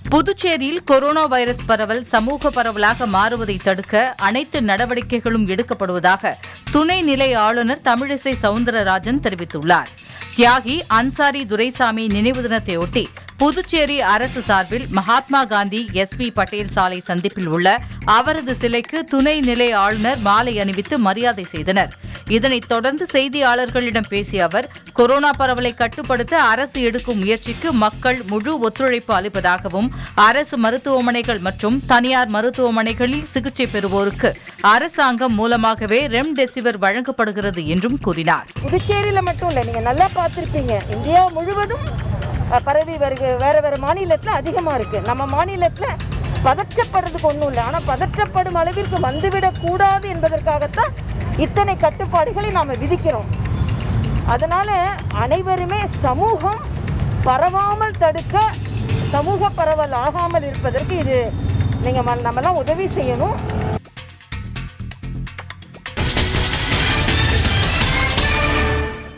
புதுச்சேரியில் corona virus பரவல் சமூக பரவலாக மாறுவதை தடுக்க அனைத்து நடவடிக்கைகளும் எடுக்கப்படுவதாக துணைநிலை ஆளுநர் தமிழிசை சவுந்தரராஜன் தெரிவித்துள்ளார் தியாகி அன்சாரி துரைசாமி நினைவு தினத்தையொட்டி புதுச்சேரி அரசு சார்பில் மகாத்மா காந்தி எஸ் பி பட்டேல் சாலை சந்திப்பில் உள்ள அவரது சிலைக்கு துணைநிலை ஆளுநர் மாலை அணிவித்து மரியாதை செய்தனர் இதனைத் தொடர்ந்து செய்தியாளர்களிடம் பேசிய அவர் கொரோனா பரவலை கட்டுப்படுத்த அரசு எடுக்கும் முயற்சிக்கு மக்கள் முழு ஒத்துழைப்பு அளிப்பதாகவும் அரசு மருத்துவமனைகள் மற்றும் தனியார் மருத்துவமனைகளில் சிகிச்சை பெறுவோருக்கு அரசாங்கம் மூலமாகவே ரெம்டெசிவிர் வழங்கப்படுகிறது என்றும் கூறினார் புதுச்சேரியில மட்டும் இல்லை நீங்க நல்லா பார்த்துருப்பீங்க இந்தியா முழுவதும் அஹ், பரவி வருக வேற வேற மாநிலத்துல அதிகமா இருக்கு நம்ம மாநிலத்துல பதற்றப்படுறதுக்கு ஒன்றும் இல்லை ஆனால் பதற்றப்படும் அளவிற்கு வந்துவிடக் கூடாது என்பதற்காகத்தான் இத்தனை கட்டுப்பாடுகளை நாம் விதிக்கிறோம் அதனால அனைவருமே சமூகம் பரவாமல் தடுக்க சமூக பரவல் ஆகாமல் இருப்பதற்கு இது நீங்கள் நம்மலாம் உதவி செய்யணும்